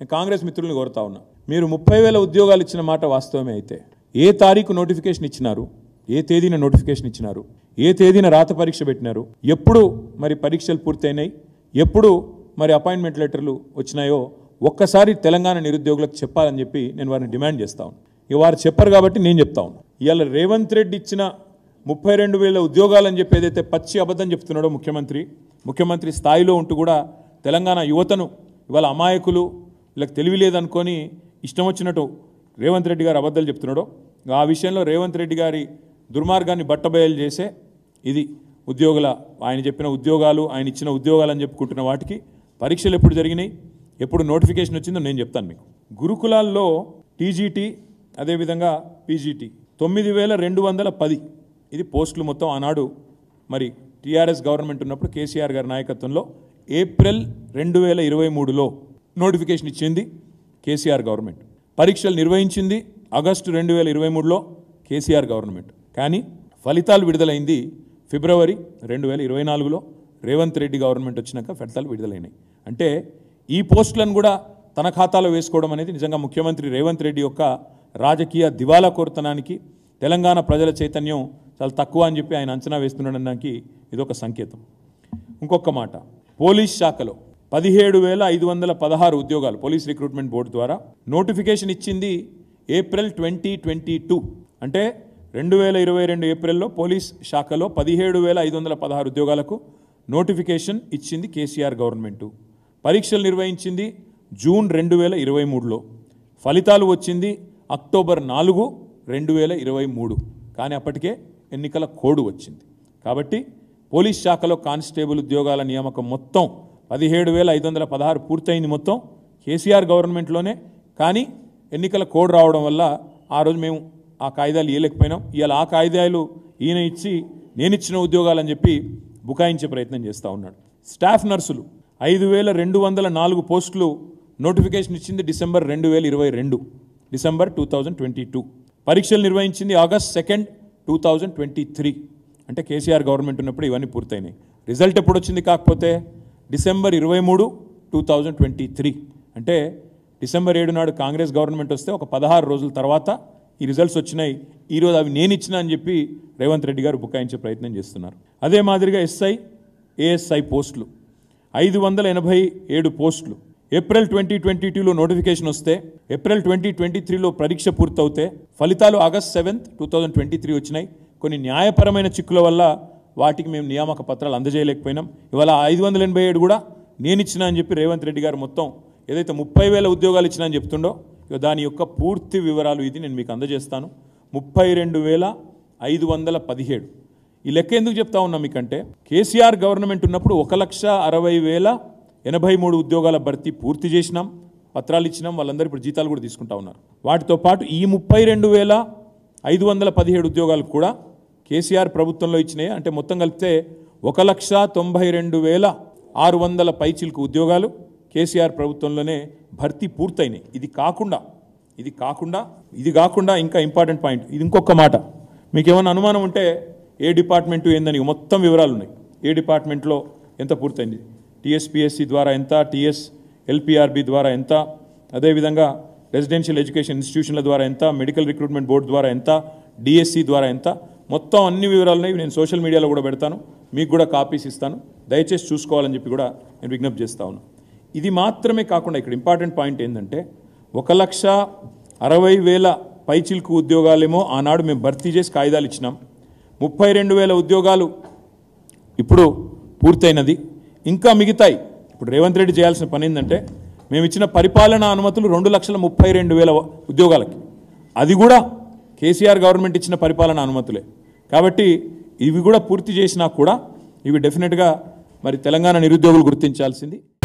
నేను కాంగ్రెస్ మిత్రుల్ని కోరుతా ఉన్నా మీరు ముప్పై వేల ఉద్యోగాలు ఇచ్చిన మాట వాస్తవమే అయితే ఏ తారీఖు నోటిఫికేషన్ ఇచ్చినారు ఏ తేదీన నోటిఫికేషన్ ఇచ్చినారు ఏ తేదీన రాత పరీక్ష పెట్టినారు ఎప్పుడు మరి పరీక్షలు పూర్తయినాయి ఎప్పుడు మరి అపాయింట్మెంట్ లెటర్లు వచ్చినాయో ఒక్కసారి తెలంగాణ నిరుద్యోగులకు చెప్పాలని చెప్పి నేను వారిని డిమాండ్ చేస్తా ఉన్నాను ఇక వారు చెప్పరు కాబట్టి నేను చెప్తా ఉన్నాను ఇవాళ రేవంత్ రెడ్డి ఇచ్చిన ముప్పై రెండు వేల ఉద్యోగాలని చెప్పి ఏదైతే పచ్చి అబద్ధం చెప్తున్నాడో ముఖ్యమంత్రి ముఖ్యమంత్రి స్థాయిలో ఉంటూ కూడా తెలంగాణ యువతను ఇవాళ అమాయకులు వీళ్ళకి తెలివి లేదనుకొని ఇష్టం వచ్చినట్టు రేవంత్ రెడ్డి గారు అబద్ధాలు చెప్తున్నాడో ఆ విషయంలో రేవంత్ రెడ్డి గారి దుర్మార్గాన్ని బట్టబయలు చేసే ఇది ఉద్యోగుల ఆయన చెప్పిన ఉద్యోగాలు ఆయన ఇచ్చిన ఉద్యోగాలు అని చెప్పుకుంటున్న వాటికి పరీక్షలు ఎప్పుడు జరిగినాయి ఎప్పుడు నోటిఫికేషన్ వచ్చిందో నేను చెప్తాను మీకు గురుకులాల్లో టీజీటీ అదేవిధంగా పీజీటీ తొమ్మిది వేల రెండు వందల పది ఇది పోస్టులు మొత్తం ఆనాడు మరి టీఆర్ఎస్ గవర్నమెంట్ ఉన్నప్పుడు కేసీఆర్ గారి నాయకత్వంలో ఏప్రిల్ రెండు వేల ఇరవై మూడులో నోటిఫికేషన్ ఇచ్చింది కేసీఆర్ గవర్నమెంట్ పరీక్షలు నిర్వహించింది ఆగస్టు రెండు వేల ఇరవై మూడులో కేసీఆర్ గవర్నమెంట్ కానీ ఫలితాలు విడుదలైంది ఫిబ్రవరి రెండు వేల ఇరవై నాలుగులో రేవంత్ రెడ్డి గవర్నమెంట్ వచ్చినాక ఫలితాలు విడుదలైనాయి అంటే ఈ పోస్టులను కూడా తన ఖాతాలో వేసుకోవడం అనేది నిజంగా ముఖ్యమంత్రి రేవంత్ రెడ్డి యొక్క రాజకీయ దివాలా కోరుతనానికి తెలంగాణ ప్రజల చైతన్యం చాలా తక్కువ అని చెప్పి ఆయన అంచనా వేస్తున్నాడనడానికి ఇదొక సంకేతం ఇంకొక మాట పోలీస్ శాఖలో పదిహేడు వేల ఐదు వందల పదహారు ఉద్యోగాలు పోలీస్ రిక్రూట్మెంట్ బోర్డు ద్వారా నోటిఫికేషన్ ఇచ్చింది ఏప్రిల్ ట్వంటీ ట్వంటీ టూ అంటే రెండు వేల ఇరవై రెండు ఏప్రిల్లో పోలీస్ శాఖలో పదిహేడు వేల ఐదు వందల పదహారు ఉద్యోగాలకు నోటిఫికేషన్ ఇచ్చింది కేసీఆర్ గవర్నమెంటు పరీక్షలు నిర్వహించింది జూన్ రెండు వేల ఇరవై మూడులో ఫలితాలు వచ్చింది అక్టోబర్ నాలుగు రెండు వేల ఇరవై మూడు కానీ అప్పటికే ఎన్నికల కోడ్ వచ్చింది కాబట్టి పోలీస్ శాఖలో కానిస్టేబుల్ ఉద్యోగాల నియామకం మొత్తం పదిహేడు వేల ఐదు వందల పదహారు పూర్తయింది మొత్తం కేసీఆర్ గవర్నమెంట్లోనే కానీ ఎన్నికల కోడ్ రావడం వల్ల ఆ రోజు మేము ఆ కాయిదాలు ఇవ్వలేకపోయినాం ఇవాళ ఆ కాయిదాలు ఈయన ఇచ్చి నేను ఇచ్చిన ఉద్యోగాలని చెప్పి బుకాయించే ప్రయత్నం చేస్తూ ఉన్నాడు స్టాఫ్ నర్సులు ఐదు వేల రెండు వందల నాలుగు పోస్టులు నోటిఫికేషన్ ఇచ్చింది డిసెంబర్ రెండు వేల ఇరవై రెండు December two thousand twenty two పరీక్షలు నిర్వహించింది August second two thousand twenty three అంటే కేసీఆర్ గవర్నమెంట్ ఉన్నప్పుడు ఇవన్నీ పూర్తయినాయి రిజల్ట్ ఎప్పుడు వచ్చింది కాకపోతే డిసెంబర్ ఇరవై మూడు టూ థౌజండ్ ట్వంటీ త్రీ అంటే డిసెంబర్ ఏడు నాడు కాంగ్రెస్ గవర్నమెంట్ వస్తే ఒక పదహారు రోజుల తర్వాత ఈ రిజల్ట్స్ వచ్చినాయి ఈరోజు అవి నేను ఇచ్చిన అని చెప్పి రేవంత్ రెడ్డి గారు బుకాయించే ప్రయత్నం చేస్తున్నారు అదే మాదిరిగా ఎస్ఐ ఏఎస్ఐ పోస్టులు ఐదు వందల ఎనభై ఏడు పోస్టులు ఏప్రిల్ ట్వంటీ ట్వంటీ టూలో నోటిఫికేషన్ వస్తే ఏప్రిల్ ట్వంటీ ట్వంటీ త్రీలో పరీక్ష పూర్తవుతే ఫలితాలు August seventh two thousand twenty three వచ్చినాయి కొన్ని న్యాయపరమైన చిక్కుల వల్ల వాటికి మేము నియామక పత్రాలు అందజేయలేకపోయినాం ఇవాళ ఐదు వందల ఎనభై ఏడు కూడా నేను ఇచ్చిన అని చెప్పి రేవంత్ రెడ్డి గారు మొత్తం ఏదైతే ముప్పై వేల ఉద్యోగాలు ఇచ్చిన అని చెప్తుండో ఇక దాని యొక్క పూర్తి వివరాలు ఇది నేను మీకు అందజేస్తాను ముప్పై రెండు వేల ఐదు వందల పదిహేడు ఈ లెక్క ఎందుకు చెప్తా ఉన్నా మీకంటే కేసీఆర్ గవర్నమెంట్ ఉన్నప్పుడు ఒక లక్ష అరవై వేల ఎనభై మూడు ఉద్యోగాల భర్తీ పూర్తి చేసినాం పత్రాలు ఇచ్చినాం వాళ్ళందరూ ఇప్పుడు జీతాలు కూడా తీసుకుంటా ఉన్నారు వాటితో పాటు ఈ ముప్పై రెండు వేల ఐదు వందల పదిహేడు ఉద్యోగాలు కూడా కేసీఆర్ ప్రభుత్వంలో ఇచ్చినాయి అంటే మొత్తం కలిపితే ఒక లక్ష తొంభై రెండు వేల ఆరు వందల పైచిలకు ఉద్యోగాలు కేసీఆర్ ప్రభుత్వంలోనే భర్తీ పూర్తయినాయి ఇది కాకుండా ఇది కాకుండా ఇది కాకుండా ఇంకా ఇంపార్టెంట్ పాయింట్ ఇది ఇంకొక మాట మీకు ఏమైనా అనుమానం ఉంటే ఏ డిపార్ట్మెంటు ఏందని మొత్తం వివరాలు ఉన్నాయి ఏ డిపార్ట్మెంట్లో ఎంత పూర్తయింది టీఎస్పిఎస్సి ద్వారా ఎంత టీఎస్ ఎల్పిఆర్బి ద్వారా ఎంత అదేవిధంగా రెసిడెన్షియల్ ఎడ్యుకేషన్ ఇన్స్టిట్యూషన్ల ద్వారా ఎంత మెడికల్ రిక్రూట్మెంట్ బోర్డు ద్వారా ఎంత డిఎస్సి ద్వారా ఎంత మొత్తం అన్ని వివరాలు ఉన్నాయి నేను సోషల్ మీడియాలో కూడా పెడతాను మీకు కూడా కాపీస్ ఇస్తాను దయచేసి చూసుకోవాలని చెప్పి కూడా నేను విజ్ఞప్తి చేస్తా ఉన్నాను ఇది మాత్రమే కాకుండా ఇక్కడ ఇంపార్టెంట్ పాయింట్ ఏంటంటే ఒక లక్ష అరవై వేల పైచిల్కు ఉద్యోగాలేమో ఆనాడు మేము భర్తీ చేసి కాగితాలు ఇచ్చినాం ముప్పై రెండు వేల ఉద్యోగాలు ఇప్పుడు పూర్తయినది ఇంకా మిగతాయి ఇప్పుడు రేవంత్ రెడ్డి చేయాల్సిన పని ఏంటంటే మేము ఇచ్చిన పరిపాలనా అనుమతులు రెండు లక్షల ముప్పై రెండు వేల ఉద్యోగాలకి అది కూడా కేసీఆర్ గవర్నమెంట్ ఇచ్చిన పరిపాలనా అనుమతులే కాబట్టి ఇవి కూడా పూర్తి చేసినా కూడా ఇవి డెఫినెట్గా మరి తెలంగాణ నిరుద్యోగులు గుర్తించాల్సింది